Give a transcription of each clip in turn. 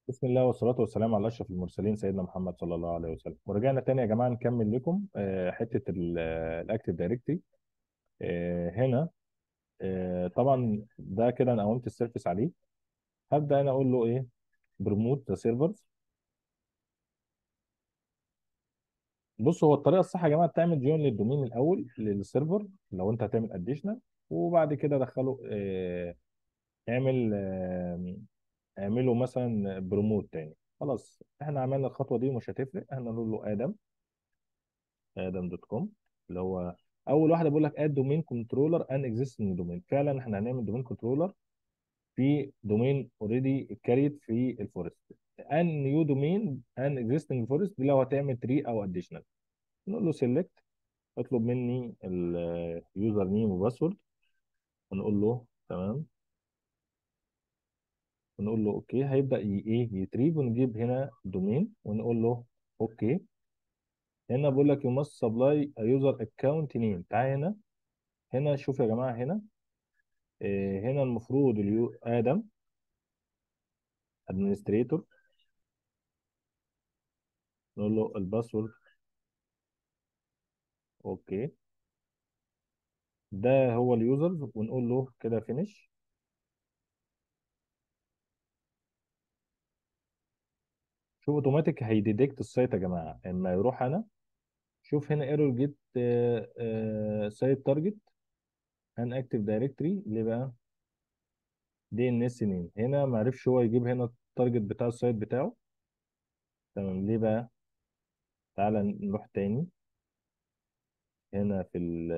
بسم الله والصلاة والسلام على أشرف المرسلين سيدنا محمد صلى الله عليه وسلم ورجعنا تاني يا جماعة نكمل لكم آه، حتة الأكتيف دايركتري هنا آه، طبعا ده كده أنا قومت السيرفيس عليه هبدأ أنا أقول له إيه بروموت ذا سيرفرز بص هو الطريقة الصح يا جماعة تعمل جوين للدومين الأول للسيرفر لو أنت هتعمل أديشنال وبعد كده دخله آه، اعمل آه، اعمله مثلا بروموت تاني خلاص احنا عملنا الخطوة دي ومش هتفرق احنا نقول له آدم ادم دوت كوم اللي هو اول واحده بيقول لك اد دومين كنترولر ان اكزيستنج دومين فعلا احنا هنعمل دومين كنترولر في دومين اوريدي كاريد في الفورست ان نيو دومين ان اكزيستنج فورست دي لو هتعمل تري او اديشنال نقول له سيلكت اطلب مني اليوزر نيم وباسورد ونقول له تمام ونقول له اوكي هيبدا ي- ايه يتريف ونجيب هنا دومين ونقول له اوكي هنا بقول لك يو ماست سبلاي يوزر اكونت نيم تعالى هنا هنا شوف يا جماعه هنا إيه، هنا المفروض اليو ادم ادمنستريتور نقول له الباسورد اوكي ده هو اليوزرز ونقول له كده فينيش شوف اوتوماتيك هيديتكت السايت يا جماعه اما يروح انا شوف هنا ايرور جيت سايت تارجت ان اكتف دايركتري ليه بقى دي ان اس نيم هنا ما عرفش هو يجيب هنا التارجت بتاع السايت بتاعه تمام ليه بقى تعالى نروح تاني هنا في ال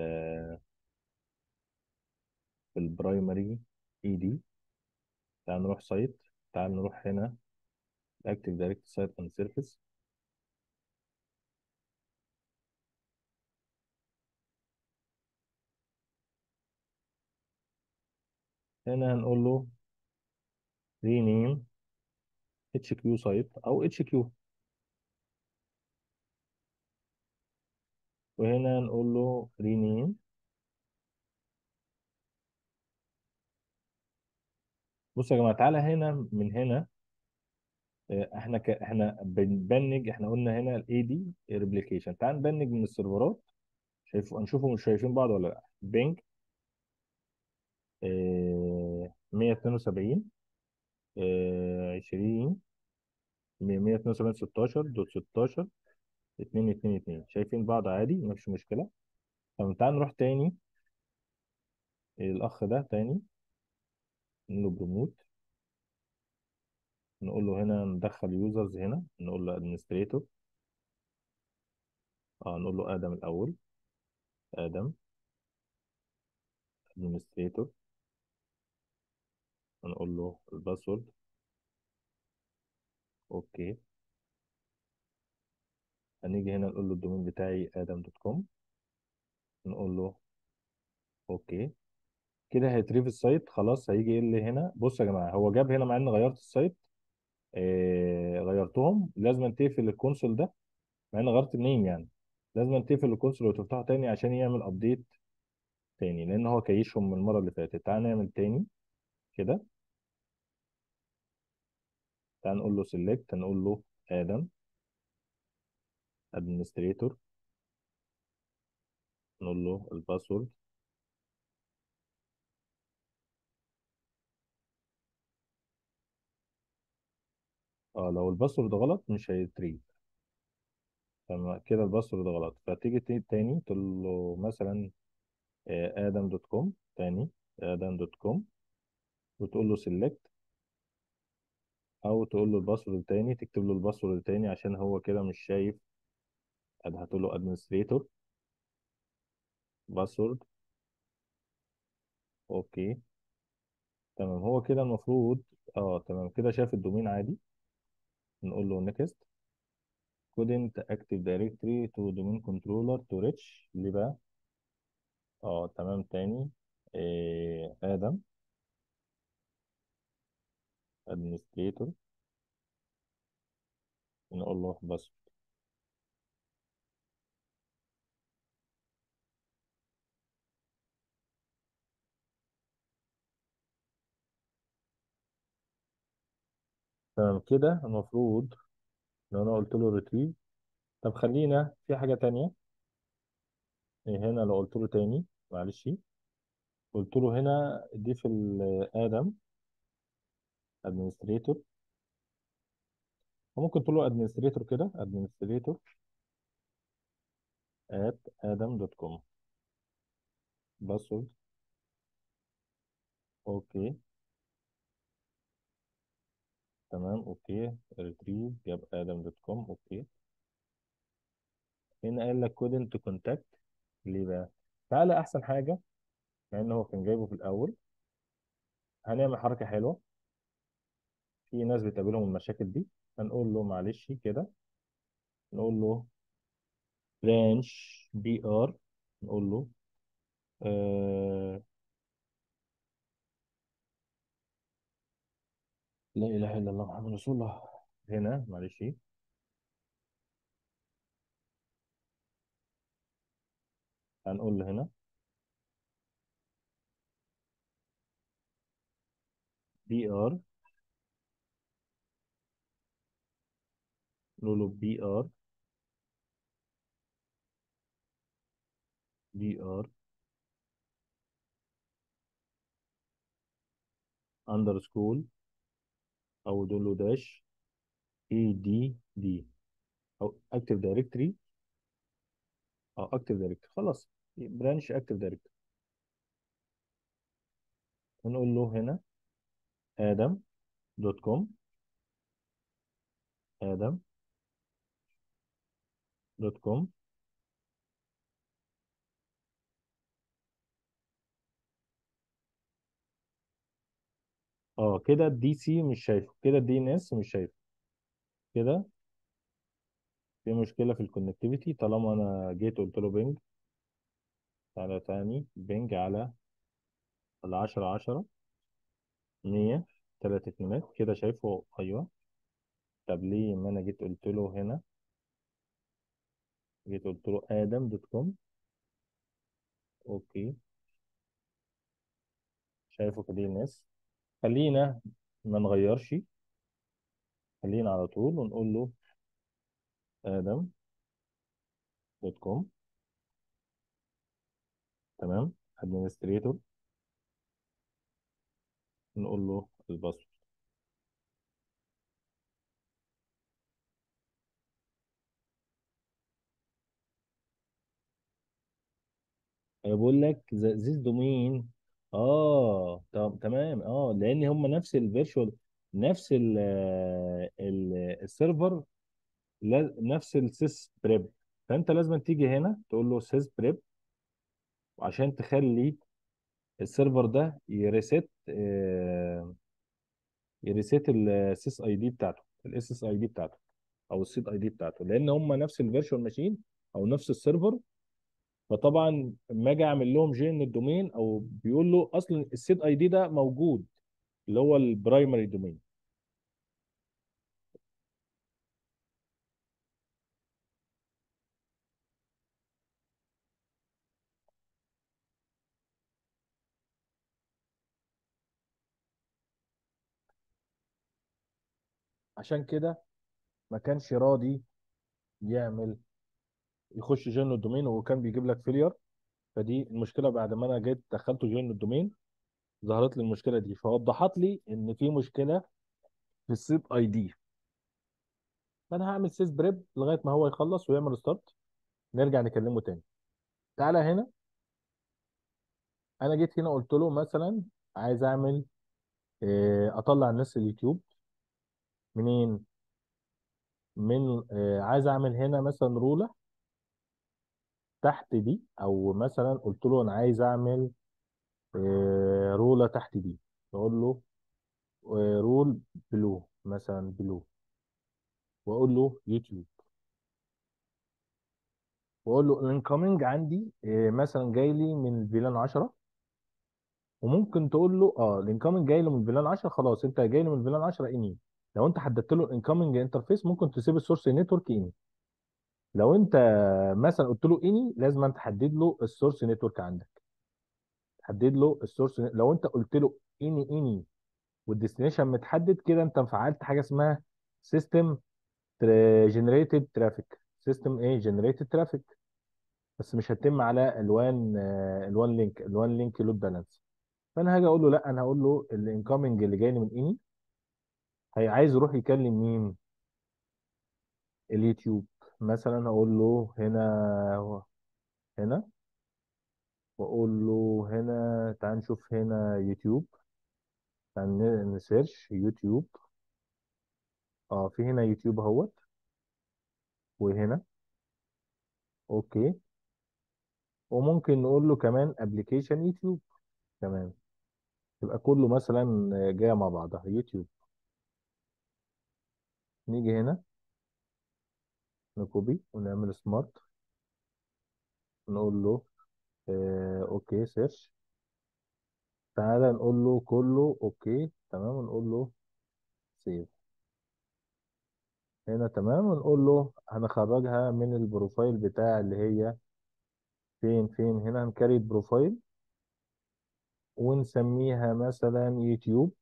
في البرايمري اي دي تعال نروح سايت تعال نروح هنا اكتف دايركت سايت اند سيرفيس هنا هنقول له رينيم اتش كيو سايت او اتش كيو وهنا نقول له رينيم بص يا جماعه تعالى هنا من هنا آه، احنا ك... احنا بنبنج احنا قلنا هنا الاي دي ريبليكيشن تعال نبنج من السيرفرات شايف هنشوفهم مش شايفين بعض ولا لا بينج آه، 172 آه، 20 172 16 دوت 16 2 2 2 شايفين بعض عادي مفيش مشكله طب تعال نروح تاني الاخ ده تاني نقول له بروموت نقول له هنا ندخل يوزرز هنا نقول له ادمنستريتور اه نقول له ادم الاول ادم ادمنستريتور نقول له الباسورد اوكي هنيجي هنا نقول له الدومين بتاعي ادم دوت كوم نقول له اوكي كده هيتريف السايت خلاص هيجي يقول لي هنا بص يا جماعه هو جاب هنا مع اني غيرت السايت آه غيرتهم لازم تقفل الكونسول ده مع اني غيرت النيم يعني لازم تقفل الكونسول وتفتحه تاني عشان يعمل ابديت تاني لان هو كيشهم من المره اللي فاتت تعال نعمل تاني كده تعال نقول له سيلكت نقول له ادم ادمنستريتور نقول له الباسورد اه لو الباسورد غلط مش هيتريف تمام كده الباسورد غلط فتيجي ت- تاني تقول له مثلا ادم دوت كوم تاني ادم دوت كوم وتقول له سيلكت او تقول له الباسورد تاني تكتب له الباسورد تاني عشان هو كده مش شايف أد- هتقول له ادمنستريتور باسورد اوكي تمام هو كده المفروض اه تمام كده شاف الدومين عادي نقول له نيكست couldn't active directory to domain controller to reach ليه بقى اه تمام تاني إيه ادم ادمنستريتور نقول له باسورد تمام كده المفروض لو انا قلت له ريتريف طب خلينا في حاجه تانية إيه هنا لو قلت له تاني معلش قلت له هنا ضيف ادم ادمنستريتور وممكن تقول له ادمنستريتور كده ادمنستريتور at adam دوت كوم باسورد اوكي تمام اوكي ريتريف جاب ادم دوت كوم اوكي هنا قال لك couldn't contact ليه بقى تعالى احسن حاجه مع ان هو كان جايبه في الاول هنعمل حركه حلوه في ناس بتقابلهم المشاكل دي هنقول له معلش كده نقول له برانش بي ار نقول له آه لا اله الا الله محمد رسول الله هنا معلش هنقول له هنا بي ار نقول له بي ار بي ار اندرسكول او نقول له داش اي دي دي او اكتف دايركتري او اكتف دايركتري خلاص برانش اكتف دايركتري ونقول له هنا ادم دوت كوم ادم دوت كوم اه كده الدي سي مش شايفه كده الدي ان اس مش شايفه كده في مشكله في الكونكتيفيتي طالما انا جيت قلت له بينج تعالى تاني بينج على ال 10 10 100 3 اتنينات كده شايفه ايوه طب ليه ما انا جيت قلت له هنا جيت قلت له ادم دوت كوم اوكي شايفه كده الناس خلينا ما نغيرش خلينا على طول ونقول له ادم دوت كوم تمام ادمنستريتور نقول له الباسورد بقول لك ذيس دومين اه طب تمام اه لان هم نفس الفيرتشوال نفس ال ال السيرفر لا- نفس السيس بريب فانت لازم تيجي هنا تقول له سيس بريب وعشان تخلي السيرفر ده يريست آه، يريست السيس اي دي بتاعته الاس اس اي دي بتاعته او السيد اي دي بتاعته لان هم نفس الفيرتشوال ماشين او نفس السيرفر فطبعا لما اجي اعمل لهم جين الدومين او بيقول له اصلا السيد اي دي ده موجود اللي هو البرايمري دومين عشان كده ما كانش راضي يعمل يخش جين الدومين وكان بيجيب لك فيلير فدي المشكله بعد ما انا جيت دخلته جين الدومين ظهرت لي المشكله دي فوضحت لي ان في مشكله في السيد اي دي فانا هعمل سيس بريب لغايه ما هو يخلص ويعمل ستارت نرجع نكلمه تاني تعالى هنا انا جيت هنا قلت له مثلا عايز اعمل آه، اطلع الناس اليوتيوب منين من آه، عايز اعمل هنا مثلا رولة تحت دي او مثلا قلت له انا عايز اعمل آه، رولة تحت دي اقول له آه، رول بلو مثلا بلو واقول له يوتيوب واقول له الانكoming عندي آه، مثلا جاي لي من فيلان 10 وممكن تقول له اه الانكoming جاي له من فيلان 10 خلاص انت جاي له من فيلان 10 اني لو انت حددت له الانكoming انترفيس ممكن تسيب السورس نتورك اني لو انت مثلا قلت له اني لازم انت تحدد له السورس نتورك عندك تحدد له السورس لو انت قلت له اني اني والديستنيشن متحدد كده انت فعلت حاجه اسمها سيستم جنريتد ترافيك سيستم ايه جنريتد ترافيك بس مش هتتم على الوان آه، الوان لينك الوان لينك لود بالانس فانا هاجي اقول له لا انا هقول له الانكoming اللي جاي لي من اني هي عايز يروح يكلم مين اليوتيوب مثلا هقول له هنا هنا واقول له هنا تعال نشوف هنا يوتيوب تعال ن- نسيرش يوتيوب اه في هنا يوتيوب اهوت وهنا اوكي وممكن نقول له كمان ابلكيشن يوتيوب كمان يبقى كله مثلا جايه مع بعضها يوتيوب نيجي هنا نكوبي ونعمل سمارت نقول له آه اوكي سيرش تعالى نقول له كله اوكي تمام ونقول له سيف هنا تمام ونقول له هنخرجها من البروفايل بتاع اللي هي فين فين هنا هنكريت بروفايل ونسميها مثلا يوتيوب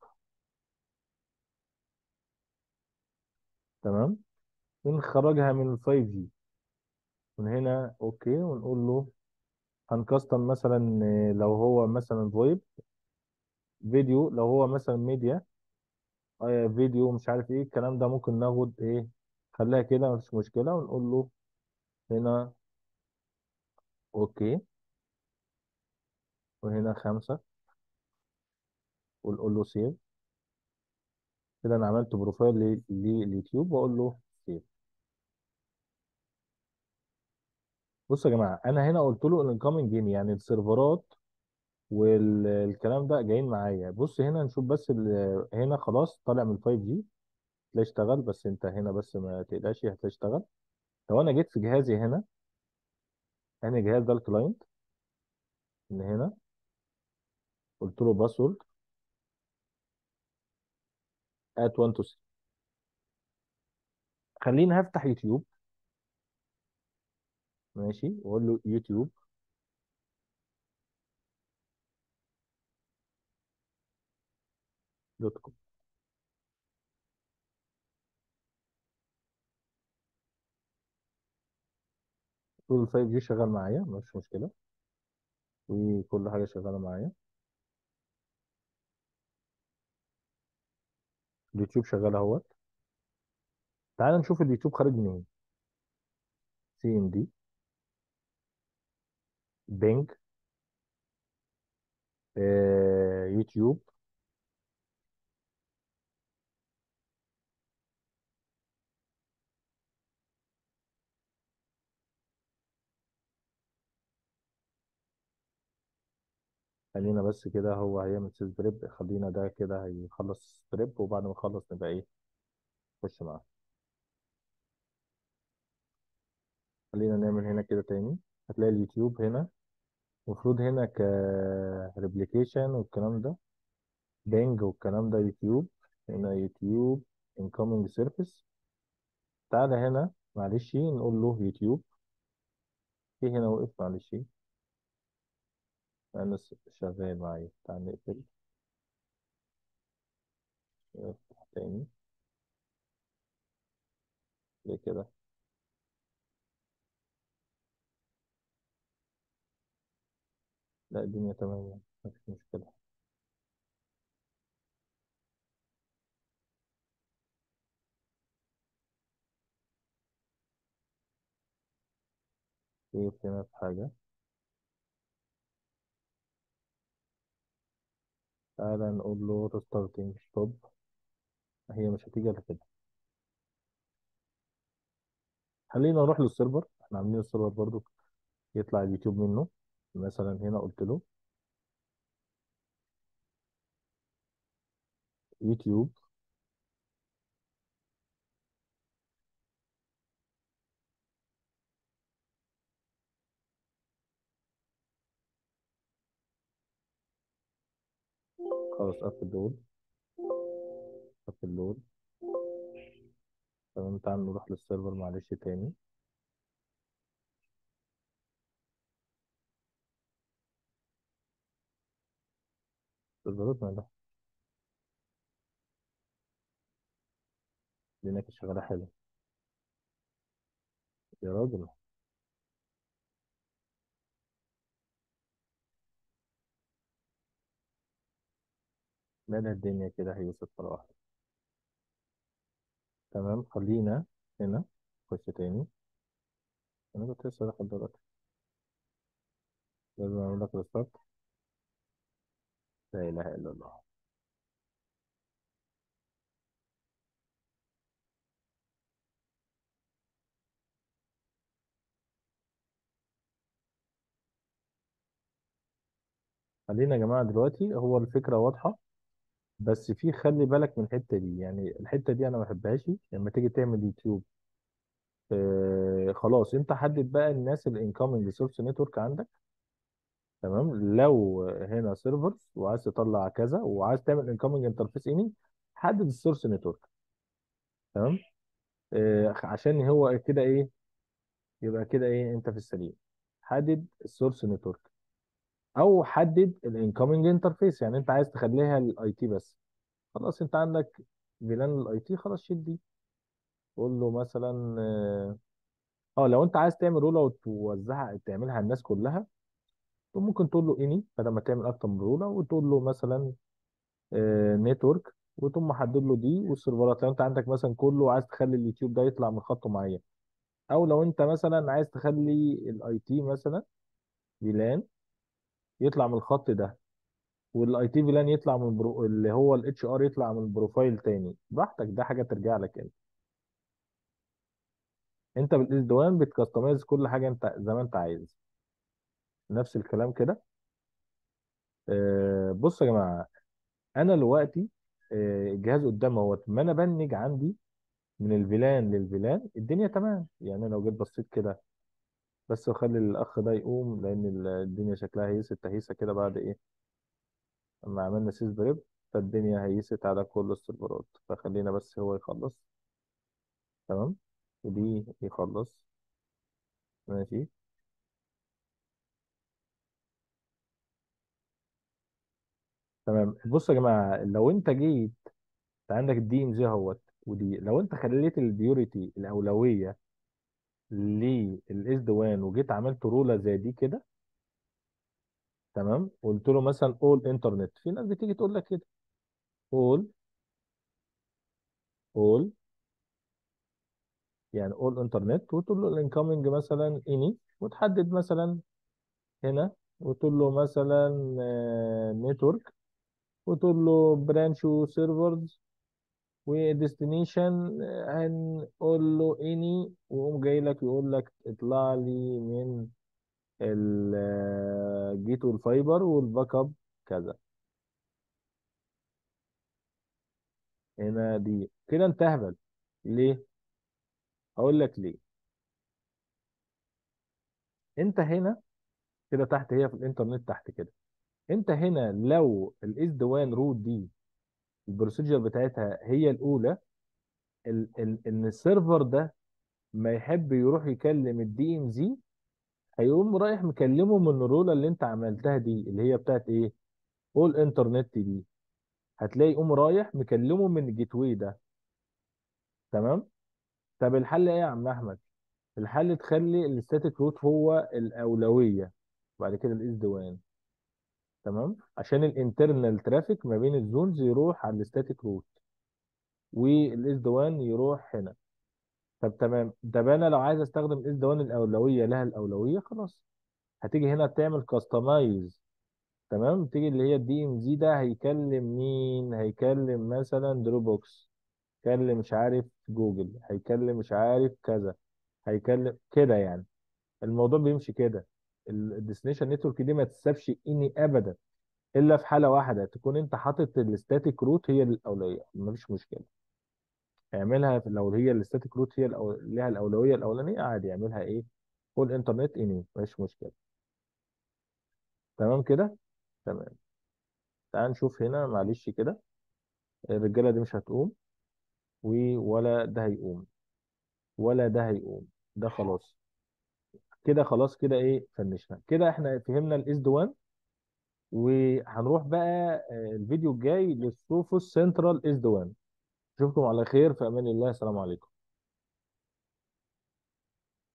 تمام ونخرجها من ال 5 جي من هنا اوكي ونقول له هنكستم مثلا آه، لو هو مثلا فويب فيديو لو هو مثلا ميديا آه، فيديو مش عارف ايه الكلام ده ممكن ناخد ايه خليها كده مفيش مشكلة ونقول له هنا اوكي وهنا خمسة ونقول له سيف كده انا عملت بروفايل ل- لليوتيوب واقول له سيف بصوا يا جماعة انا هنا قلت له الانكoming جيم يعني السيرفرات والكلام ده جايين معايا بص هنا نشوف بس ال- هنا خلاص طالع من 5 جي لا اشتغل بس انت هنا بس ما تقلقش هتشتغل لو انا جيت في جهازي هنا يعني جهاز ده الكلاينت من هنا قلت له باسورد ات 1 2 3 خليني هفتح يوتيوب ماشي واقول له يوتيوب دوت كوم طول ال 5 جي شغال معايا مش مشكله وكل حاجه شغاله معايا اليوتيوب شغال اهوت تعال نشوف اليوتيوب خارج منين سي ام دي بينج آه، يوتيوب خلينا بس كده هو هيعمل سيس بريب خلينا ده كده هيخلص بريب وبعد ما يخلص نبقى ايه نخش معاه خلينا نعمل هنا كده تاني هتلاقي اليوتيوب هنا المفروض هنا ك ريبليكيشن والكلام ده بينج والكلام ده يوتيوب هنا يوتيوب incoming service تعالى هنا معلش نقول له يوتيوب في هنا وقف معلش انا س- شغال معايا تعال نقفل نفتح تاني ليه كده لا الدنيا تمام يعني مفيش مشكلة في هنا في حاجة تعالى نقول له restarting stop هي مش هتيجي الا كده خلينا نروح للسيرفر احنا عاملين السيرفر برضو يطلع اليوتيوب منه مثلا هنا قلت له يوتيوب خلاص قفل دول قفل دول تمام تعال نروح للسيرفر معلش تاني سيرفرات ما ده الدنيا كانت شغاله حلو يا راجل مالها الدنيا كده هي صفر واحد تمام خلينا هنا خش تاني انا كنت لسه داخل دلوقتي لازم اعمل لك ريستارت لا اله الا الله خلينا يا جماعه دلوقتي هو الفكره واضحه بس في خلي بالك من الحته دي يعني الحته دي انا ما بحبهاش لما تيجي تعمل يوتيوب آه خلاص انت حدد بقى الناس الانكoming سورس نتورك عندك تمام لو هنا سيرفرز وعايز تطلع كذا وعايز تعمل انكoming انترفيس اني حدد السورس نتورك تمام آه عشان هو كده ايه يبقى كده ايه انت في السليم حدد السورس نتورك او حدد الانكoming انترفيس يعني انت عايز تخليها الاي تي بس خلاص انت عندك فيلان الاي تي خلاص شيل دي قول له مثلا اه آه، لو انت عايز تعمل رولة وتوزعها تعملها على الناس كلها ممكن تقول له اني بدل ما تعمل اكتر من رولة وتقول له مثلا نتورك وتقوم محدد له دي والسيرفرات لو انت عندك مثلا كله عايز تخلي اليوتيوب ده يطلع من خط معين او لو انت مثلا عايز تخلي الاي تي مثلا فيلان يطلع من الخط ده والاي تي فيلان يطلع من برو... اللي هو الاتش ار يطلع من بروفايل تاني براحتك ده حاجه ترجع لك انت انت بالاس دوان بتكستمايز كل حاجه انت زي ما انت عايز نفس الكلام كده آه بص يا جماعه انا دلوقتي آه الجهاز قدامي اهوت ما انا بنج عندي من الفيلان للفيلان الدنيا تمام يعني لو جيت بصيت كده بس اخلي الاخ ده يقوم لان ال- الدنيا شكلها هيست تهيسه كده بعد ايه اما عملنا سيس بريب فالدنيا هيست على كل السيرفرات فخلينا بس هو يخلص تمام ودي يخلص ماشي تمام بص يا جماعه لو انت جيت انت عندك الدي ام زي اهوت ودي لو انت خليت البيوريتي الاولويه للاس دي وان وجيت عملت روله زي دي كده تمام قلت له مثلا اول انترنت في ناس بتيجي تقول لك كده اول اول يعني اول انترنت وتقول له الانكoming مثلا اني وتحدد مثلا هنا وتقول له مثلا نتورك وتقول له برانش وسيرفرز وديستنيشن هنقول له اني ويقوم جاي لك يقول لك اطلع لي من الجيت والفايبر والباك اب كذا هنا دي كده انت اهبل ليه؟ هقول لك ليه انت هنا كده تحت هي في الانترنت تحت كده انت هنا لو الاس دي وان روت دي البروسيجر بتاعتها هي الاولى ال ال ان السيرفر ده ما يحب يروح يكلم الدي ام زي هيقوم رايح مكلمه من الرولة اللي انت عملتها دي اللي هي بتاعت ايه اول انترنت دي هتلاقي يقوم رايح مكلمه من الجيت واي ده تمام طب الحل ايه يا عم احمد الحل تخلي الستاتيك روت هو الاولويه وبعد كده الاس دي وان تمام عشان الانترنال ترافيك ما بين الزونز يروح على الستاتيك روت والاس دي وان يروح هنا طب تمام طب انا لو عايز استخدم الاس دي وان الاولويه لها الاولويه خلاص هتيجي هنا تعمل كاستمايز تمام تيجي اللي هي الدي ام زي ده هيكلم مين هيكلم مثلا دروبوكس هيكلم مش عارف جوجل هيكلم مش عارف كذا هيكلم كده يعني الموضوع بيمشي كده الديستنيشن نتورك دي ما تسابش اني ابدا الا في حاله واحده تكون انت حاطط الستاتيك روت هي الاولويه مفيش مشكله اعملها في- لو هي الستاتيك روت هي الأو... ليها الاولويه الاولانيه عادي اعملها ايه فول انترنت اني مفيش مشكله تمام كده تمام تعال نشوف هنا معلش كده الرجاله دي مش هتقوم و- ولا ده هيقوم ولا ده هيقوم ده خلاص كده خلاص كده ايه فنشنا كده احنا فهمنا الاس دي 1 وهنروح بقى آه، الفيديو الجاي للسوفوس سنترال اس دي 1 اشوفكم على خير في امان الله السلام عليكم